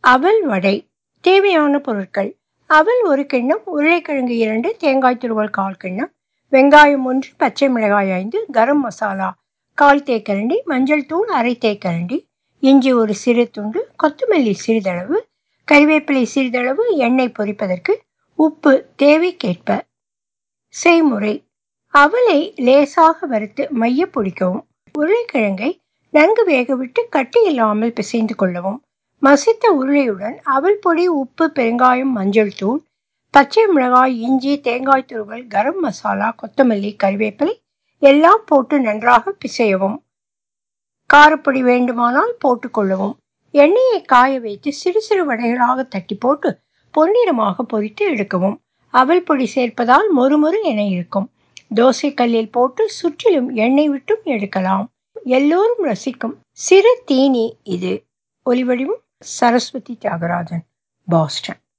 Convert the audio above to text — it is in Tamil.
அவல் வடை தேவையான பொருட்கள் அவல் ஒரு கிண்ணம் உருளைக்கிழங்கு இரண்டு தேங்காய் துருவல் கால் கிண்ணம் வெங்காயம் ஒன்று பச்சை மிளகாய் ஐந்து கரம் மசாலா கால் தேக்கரண்டி மஞ்சள் தூள் அரை தேக்கரண்டி இஞ்சி ஒரு சிறு துண்டு கொத்தமல்லி சிறிதளவு கறிவேப்பிலை சிறிதளவு எண்ணெய் பொரிப்பதற்கு உப்பு தேவைக்கேற்ப செய்முறை அவலை லேசாக வறுத்து மைய பிடிக்கவும் உருளைக்கிழங்கை நன்கு வேகவிட்டு கட்டி இல்லாமல் பிசைந்து கொள்ளவும் மசித்த உருளையுடன் அவல் பொடி உப்பு பெருங்காயம் மஞ்சள் தூள் பச்சை மிளகாய் இஞ்சி தேங்காய் துருவல் கரம் மசாலா கொத்தமல்லி கறிவேப்பிலை எல்லாம் போட்டு நன்றாக பிசையவும் காரப்பொடி வேண்டுமானால் போட்டுக்கொள்ளவும் எண்ணெயை காய வைத்து சிறு சிறு வடைகளாக தட்டி போட்டு பொன்னிறமாக பொரித்து எடுக்கவும் அவல் பொடி சேர்ப்பதால் மொறுமொறு என இருக்கும் தோசை கல்லில் போட்டு சுற்றிலும் எண்ணெய் விட்டும் எடுக்கலாம் எல்லோரும் ரசிக்கும் சிறு தீனி இது ஒலிவடிவும் சரஸ்வதி தியாகராஜன் பாஸ்டன்